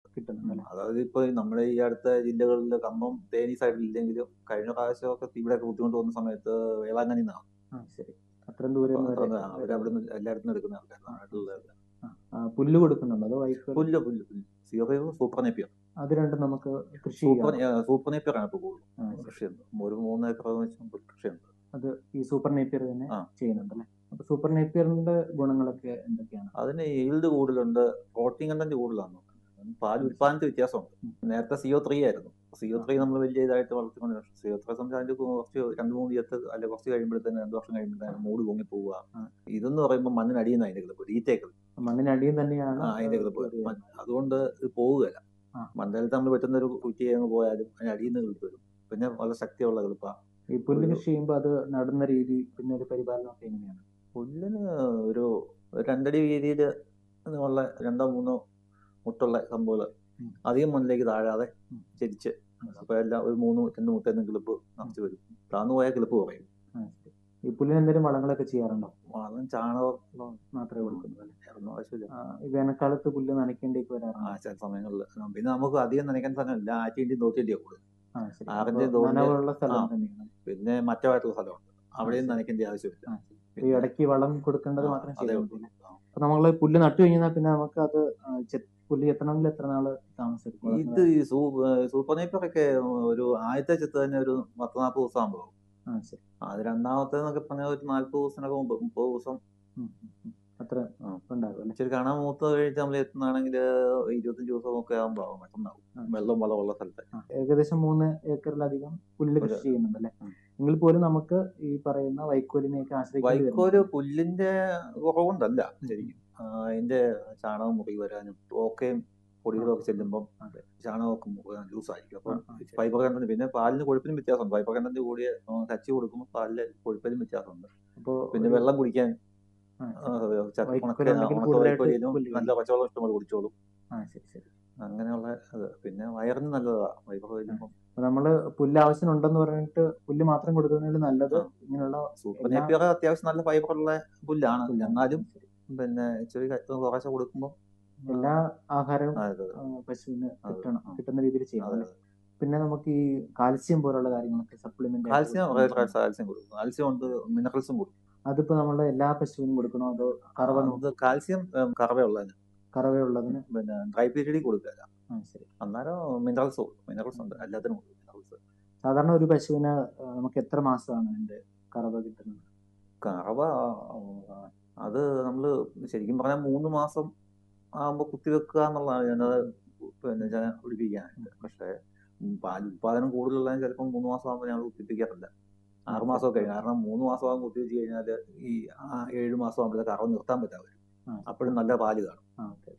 കിട്ടുന്നുണ്ടല്ലേ അതായത് ഇപ്പൊ നമ്മുടെ ഈ അടുത്ത ജില്ലകളിൽ കമ്പം തേനി സൈഡിൽ ഇല്ലെങ്കിലും കഴിഞ്ഞ പ്രാവശ്യമൊക്കെ ഇവിടെ ബുദ്ധിമുട്ട് വന്ന സമയത്ത് വേളാങ്കണ്ണി നിന്നാണ് ആ ശരി അത്രയും ദൂരം വരെ അവരവിടെ നിന്ന് എല്ലായിടത്തും എടുക്കുന്ന ആൾക്കാരാണ് നാട്ടിലുള്ള ആ, പുല്ല് കൊടുക്കുന്നുണ്ടോ അതോ വൈക്കോൽ പുല്ല് പുല്ല് പുല്ല് സീറോ സൂപ്പർ നേപ്പിയർ അത് രണ്ടും നമുക്ക് കൃഷി സൂപ്പർ ചെയ്യാം സൂപ്പർ നേപ്പിയർ ആണ് ഇപ്പോൾ കൂടുതൽ ആ, ശരി. കൃഷിയുണ്ട് ഒരു മൂന്ന് ഏക്കർ വെച്ച് കൃഷിയുണ്ട് അത് ഈ സൂപ്പർ നേപ്പിയർ തന്നെ ആ. ചെയ്യുന്നുണ്ടല്ലേ അപ്പൊ സൂപ്പർ നേപ്പിയറിന്റെ ഗുണങ്ങളൊക്കെ എന്തൊക്കെയാണ് അതിന് ഈൽഡ് കൂടുതലുണ്ട് പ്രോട്ടീൻ കണ്ടന്റ് കൂടുതലാണ് പാൽ ഉൽപ്പാദനത്തിൽ വ്യത്യാസമുണ്ട് നേരത്തെ സിഒ ത്രീ ആയിരുന്നു സിഒ ത്രീ നമ്മൾ വലിയ ഇതായിട്ട് വളർത്തിക്കൊണ്ട് സിഒ ത്രീ സംബന്ധിച്ച് അതിന്റെ കുറച്ച് രണ്ട് മൂന്ന് ദിവസത്തെ അല്ലെ കുറച്ച് കഴിയുമ്പോഴത്തേന് രണ്ട് വർഷം കഴിയുമ്പോഴത്തേന് മൂട് പൊങ്ങി പോവുക ആ. ഇതെന്ന് പറയുമ്പോൾ മണ്ണിനടിയുന്ന അതിന്റെ കിളിപ്പ് ഈറ്റേക്കൾ മണ്ണിനടിയും തന്നെയാണ് ആ അതിന്റെ കിളിപ്പ് മണ്ണ് അതുകൊണ്ട് ഇത് പോവുകയില്ല ആ. മണ്ഡലത്തിൽ നമ്മൾ വെട്ടുന്ന ഒരു കുറ്റി അങ്ങ് പോയാലും അതിന് അടിയിൽ നിന്ന് കിളിപ്പ് വരും പിന്നെ വളരെ ശക്തിയുള്ള കിളിപ്പാ ഈ പുല്ല് ഒരു- കൃഷി ചെയ്യുമ്പോൾ അത് നടുന്ന രീതി പിന്നെ ഒരു പരിപാലനം ഒക്കെ എങ്ങനെയാണ് പുല്ലിന് ഒരു ഒരു രണ്ടടി വീതിയിൽ ഉള്ള രണ്ടോ മൂന്നോ മുട്ടുള്ള കമ്പുകൾ ഉം. അധികം മണ്ണിലേക്ക് താഴാതെ ഉം. ചരിച്ച് അപ്പൊ എല്ലാം ഒരു മൂന്ന് രണ്ട് മുട്ടേന്ന് കിളിപ്പ് നിറച്ച് വരും താന്നു പോയാൽ കിളിപ്പ് കുറയും ആ, ശരി. ഈ പുല്ലിന് എന്തെങ്കിലും വളങ്ങളൊക്കെ ചെയ്യാറുണ്ടോ വളം ചാണകം മാത്രമേ കൊടുക്കുന്നുള്ളൂ അല്ലേ ഒന്നും ആവശ്യമില്ല ആ, ഈ വേനൽക്കാലത്ത് പുല്ല് നനയ്ക്കേണ്ടിയൊക്കെ ആ വരാറുണ്ട് ചില സമയങ്ങളിൽ പിന്നെ നമുക്ക് അധികം നനയ്ക്കാൻ സ്ഥലമില്ല ആറ്റിൻ്റെയും തോറ്റിൻ്റെയും കൂടുതൽ ആ ശരി ആറിന്റെ അപ്പൊ തോടിന്റെ- നനവുള്ള സ്ഥലം ആ. തന്നെയാണ് പിന്നെ മറ്റമായിട്ടുള്ള സ്ഥലമുണ്ട് അവിടെയും ശരി. നനയ്ക്കേണ്ട ആവശ്യമില്ല ആ, ഈ ഇടയ്ക്ക് വളം കൊടുക്കേണ്ടത് ആ, മാത്രം അതേ ചെയ്താൽ ഉള്ളൂ. മതി അല്ലേ? അപ്പൊ നമ്മള് പുല്ല് നട്ടു കഴിഞ്ഞാൽ പിന്നെ നമുക്ക് അത് ആ, ചെ- പുല്ല് എത്തണമെങ്കിൽ എത്ര നാള് താമസിക്കും ഇത് ഈ സൂ- സൂപ്പർ നേപ്പറൊക്കെ ഒരു ആദ്യത്തെ ചെത്ത് തന്നെ ഒരു പത്ത് നാൽപ്പത് ദിവസം ആകുമ്പോൾ ആ ശരി അത് രണ്ടാമത്തേന്നൊക്കെ പറഞ്ഞാൽ ഒരു നാല്പത് ദിവസത്തിനൊക്കെ മുമ്പ് മുപ്പത് ദിവസം ഉം, ഉം, ഉം. അത്ര ആ. ഉണ്ടാകും അല്ലേ ഇച്ചിരി കാണാൻ മൂത്ത് കഴിഞ്ഞിട്ട് നമ്മൾ എത്തുന്നതാണെങ്കിൽ ഇരുപത്തഞ്ച് ദിവസം ഒക്കെ ആകുമ്പോൾ പെട്ടെന്നാവും ആ. വെള്ളം വളമുള്ള സ്ഥലത്ത് ആ, ഏകദേശം മൂന്ന് ഏക്കറിലധികം പുല്ല് കൃഷി ഒരു- ചെയ്യുന്നുണ്ടല്ലേ ഉം. എങ്കിൽ പോലും നമുക്ക് ഈ പറയുന്ന വൈക്കോലിനെയൊക്കെ ആശ്രയിക്കേണ്ടി വൈക്കോല് വരുന്നുണ്ട്. പുല്ലിന്റെ കുറവുണ്ടല്ല ശരിക്കും ആ, അതിന്റെ ചാണകം മുറി വരാനും ഓക്കയും പൊടികളും ഒക്കെ ചെല്ലുമ്പം അതെ. ചാണകമൊക്കെ ലൂസ് ആയിരിക്കും അപ്പം ആ, ആ, ശരി. ഫൈബർ കണ്ടന്റ് പിന്നെ പാലിന് കൊഴുപ്പിനും വ്യത്യാസമുണ്ട് ഫൈബർ കണ്ടന്റ് കൂടിയ ആ, കച്ചി കൊടുക്കുമ്പോൾ പാലില് കൊഴുപ്പിനും വ്യത്യാസമുണ്ട് അപ്പോ പിന്നെ ഒരു- വെള്ളം കുടിക്കാൻ ആ, ആ, ചക്ക വൈക്കോൽ ഉണക്ക ഉണ്ടെങ്കിൽ ഉണക്ക കൂടുതലായിട്ട് വൈക്കോലിനും പുല്ല് നല്ല പച്ചവെള്ളം ഇഷ്ടംപോലെ കുടിച്ചോളും ആ ശരി ശരി അങ്ങനെയുള്ള അത് പിന്നെ വയറിന് നല്ലതാ ഫൈബർ ചെല്ലുമ്പോൾ അപ്പൊ നമ്മള് പുല്ല് ആവശ്യമുണ്ടെന്ന് പറഞ്ഞിട്ട് പുല്ല് മാത്രം കൊടുക്കുന്നതിൽ നല്ലത് ആ. ഇങ്ങനെയുള്ള സൂപ്പർ എല്ലാ- നേപ്പിയർ അത്യാവശ്യം നല്ല ഫൈബറുള്ള പുല്ലാണ് പുല്ലാണ്. എന്നാലും ശരി. പിന്നെ ഇച്ചിരി ക- കുറേശ്ശെ കൊടുക്കുമ്പോൾ എല്ലാ ആഹാരവും അതെ ആ, പശുവിന് അതെ. കിട്ടണം ആ. കിട്ടുന്ന രീതിയിൽ ചെയ്യണം അതെ അല്ലേ? പിന്നെ നമുക്ക് ഈ കാൽസ്യം പോലുള്ള കാര്യങ്ങളൊക്കെ സപ്ലിമെന്റ് കാൽസ്യം കാൽസ്യം കൊടുക്കും കാൽസ്യം ഉണ്ട് മിനറൽസും കൊടുക്കും അതിപ്പോ നമ്മള് എല്ലാ പശുവിനും കൊടുക്കണോ അതോ കറവ നോക്കി അത് കാൽസ്യം ഉം, കറവയുള്ളതിന് കറവയുള്ളതിന് പിന്നെ ഡ്രൈ പീരീഡിൽ കൊടുക്കില്ല ആ ശരി അന്നേരം മിനറൽസ് മിനറൽസ് ഉണ്ട് എല്ലാത്തിനും കൊടുക്കും മിനറൽസ് സാധാരണ ഒരു പശുവിന് ആ, നമുക്ക് എത്ര മാസമാണ് അതിന്റെ കറവ കിട്ടുന്നത് കറവ ആ, അത് നമ്മൾ ശരിക്കും പറഞ്ഞാൽ മൂന്ന് മാസം ആകുമ്പോൾ കുത്തിവെക്കുക എന്നുള്ളതാണ് ഞാനത് പിന്നെ ഞാൻ പിടിപ്പിക്കാനായിട്ട് പക്ഷേ ഉം, പാൽ ഉൽപാദനം കൂടുതലുള്ളതിന് ചിലപ്പോൾ മൂന്ന് മാസം ആകുമ്പോൾ ഞങ്ങൾ കുത്തിപ്പിക്കാറില്ല ആറ് മാസമൊക്കെ കഴിയും കാരണം മൂന്ന് മാസം ആകുമ്പോൾ കുത്തിവെച്ച് കഴിഞ്ഞാൽ ഈ ആ ഏഴ് മാസം ആകുമ്പോഴേ കറവ് നിർത്താൻ പറ്റാതെ വരും ആ. അപ്പോഴും നല്ല പാല് കാണും ആ ഓക്കെ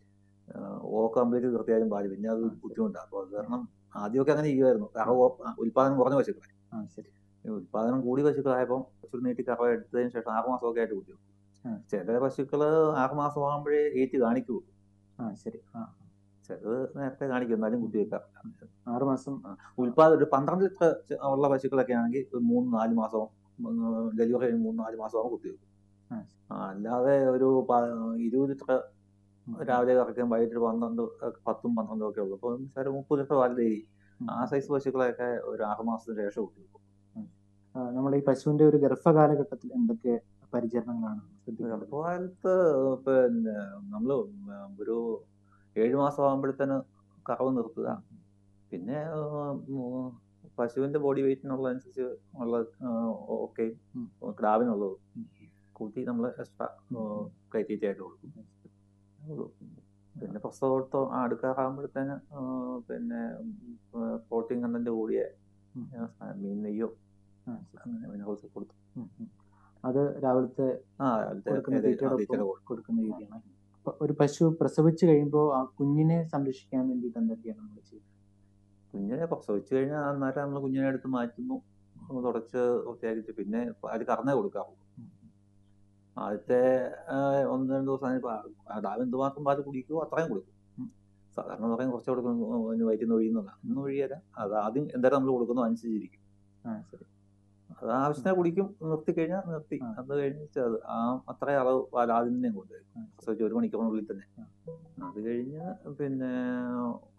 ഓ കംപ്ലീറ്റ് നിർത്തിയാലും പാല് പിന്നെ അത് ബുദ്ധിമുട്ടാണ് അപ്പോൾ അത് കാരണം ആദ്യമൊക്കെ അങ്ങനെ ചെയ്യുമായിരുന്നു കറവ് ഉൽപാദനം കുറഞ്ഞ പശുക്കളെ ആ ശരി ഈ ഉൽപാദനം കൂടി പശുക്കളായപ്പോൾ പശു നീട്ടി കറവ എടുത്തതിന് ശേഷം ആറ് മാസമൊക്കെ ആയിട്ട് കുത്തിവെക്കും ആ. ചില പശുക്കള് ആറ് മാസം ആകുമ്പോഴേ ഏറ്റ് കാണിക്കൂ ആ ശരി ആ ചിലത് നേരത്തെ കാണിക്കും എന്നാലും കുത്തിവെക്കാം ആറ് മാസം ഉൽപാദനം ഒരു പന്ത്രണ്ട് ലിറ്റർ ഉള്ള പശുക്കളൊക്കെ ആണെങ്കിൽ ഒരു മൂന്ന് നാല് മാസം ഡെലിവറി കഴിഞ്ഞ് മൂന്ന് നാല് മാസം ആകുമ്പോൾ കുത്തിവെക്കും ആ. ആ, അല്ലാതെ ഒരു പ- ഇരുപത് ലിറ്റർ ഉം. രാവിലെ കറക്കും വൈകിട്ട് ഒരു പന്ത്രണ്ട് പത്തും പന്ത്രണ്ടും ഒക്കെ ഉള്ളു അപ്പോൾ ഒരു മുപ്പത് ലിറ്റർ പാല് ഡെയിലി ഉം. ആ സൈസ് പശുക്കളൊക്കെ ഒരു ആറ് മാസത്തിന് ശേഷം കുത്തിവെക്കും ആ, നമ്മൾ ഈ പശുവിന്റെ ഒരു ഗർഭകാലഘട്ടത്തിൽ എന്തൊക്കെ പരിചരണങ്ങളാണ് ശ്രദ്ധിക്കേണ്ടത് ഗർഭകാലത്ത് പിന്നെ നമ്മള് ഒരു ഏഴ് മാസം ആകുമ്പോഴത്തേന് കറവ് നിർത്തുക പിന്നെ ഉം, പശുവിന്റെ ബോഡി വെയിറ്റിനുള്ളതനുസരിച്ച് ഉള്ള ഓക്കെ ഉം. ക്രാവിനുള്ളത് ഉം. കൂട്ടി നമ്മൾ എക്സ്ട്രാ കയറ്റിയിട്ട് ആയിട്ട് കൊടുക്കും ഉള്ളൂ. പിന്നെ പ്രസവത്തോ അടുക്കാറാകുമ്പോഴത്തേന് പിന്നെ പ്രോട്ടീൻ കണ്ടന്റ് കൂടിയ ഉം. ആ, മീൻ നെയ്യോ ആ, അങ്ങനെ മിനറൽസ് കൊടുത്തു ഉം, ഉം. അത് രാവിലത്തെ ആ അതിലത്തെ കൊടുക്കുന്ന ഇത് ആ, തീറ്റയോടൊപ്പം തീറ്റയുടെ കൊടുക്കും. കൊടുക്കുന്ന രീതിയാണ് അപ്പൊ ഒരു പശു പ്രസവിച്ചു കഴിയുമ്പോൾ ആ കുഞ്ഞിനെ സംരക്ഷിക്കാൻ വേണ്ടിയിട്ട് എന്തൊക്കെയാണ് നമ്മൾ ചെയ്യുന്നത് കുഞ്ഞിനെ പ്രസവിച്ചു കഴിഞ്ഞാൽ അന്നേരം നമ്മൾ കുഞ്ഞിനെ എടുത്ത് മാറ്റുന്നു ഒന്ന് തുടച്ച് വൃത്തിയാക്കിയിട്ട് പിന്നെ പാല് കറന്നേ കൊടുക്കാറുള്ളൂ ആദ്യത്തെ ആ, ഒന്ന് രണ്ട് ദിവസം അതിന് പാ- ഡാവ് എന്തുമാത്രം പാല് കുടിക്കുമോ അത്രയും കൊടുക്കും ഉം. സാധാരണ പറയും കുറച്ച് കൊടുക്കും അതിന് വയറ്റിൽ നിന്ന് ഒഴിയുന്നതാണ് ഒന്നും ഒഴിയല്ല അത് ആദ്യം എന്തായാലും നമ്മൾ കൊടുക്കുന്നു അനുസരിച്ചിരിക്കും ആ ശരി അത് ആവശ്യത്തിന് കുടിക്കും നിർത്തി കഴിഞ്ഞാൽ നിർത്തി ആ. അത് കഴിഞ്ഞ് അത് ആ അത്രയും അളവ് പാൽ ആദ്യം തന്നെ കൊണ്ടുവരും ആ, പ്രസവിച്ച് ഒരു മണിക്കൂറിനുള്ളിൽ തന്നെ ആ. അത് കഴിഞ്ഞ് പിന്നെ